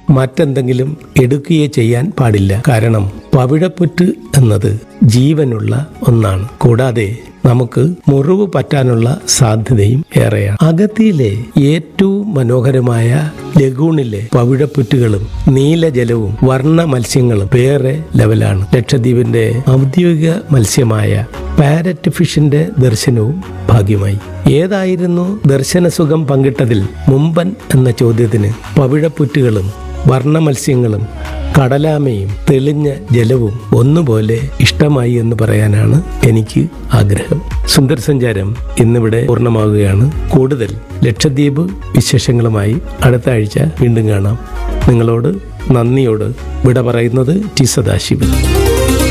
മറ്റെന്തെങ്കിലും എടുക്കുകയോ ചെയ്യാൻ പാടില്ല കാരണം പവിഴപ്പുറ്റ് എന്നത് ജീവനുള്ള ഒന്നാണ് കൂടാതെ നമുക്ക് മുറിവ് പറ്റാനുള്ള സാധ്യതയും ഏറെയാണ് അഗത്തിയിലെ ഏറ്റവും മനോഹരമായ ലഗൂണിലെ പവിഴപ്പുറ്റുകളും നീലജലവും വർണ്ണ മത്സ്യങ്ങളും വേറെ ലെവലാണ് ലക്ഷദ്വീപിന്റെ ഔദ്യോഗിക മത്സ്യമായ പാരറ്റ് ഫിഷിന്റെ ദർശനവും ഭാഗ്യമായി ഏതായിരുന്നു ദർശനസുഖം പങ്കിട്ടതിൽ മുമ്പൻ എന്ന ചോദ്യത്തിന് പവിഴപ്പുറ്റുകളും വർണ്ണ മത്സ്യങ്ങളും കടലാമയും തെളിഞ്ഞ ജലവും ഒന്നുപോലെ ഇഷ്ടമായി എന്ന് പറയാനാണ് എനിക്ക് ആഗ്രഹം സുന്ദർ സഞ്ചാരം ഇന്നിവിടെ പൂർണ്ണമാവുകയാണ് കൂടുതൽ ലക്ഷദ്വീപ് വിശേഷങ്ങളുമായി അടുത്ത ആഴ്ച വീണ്ടും കാണാം നിങ്ങളോട് നന്ദിയോട് വിട പറയുന്നത് ടി സദാശിവൻ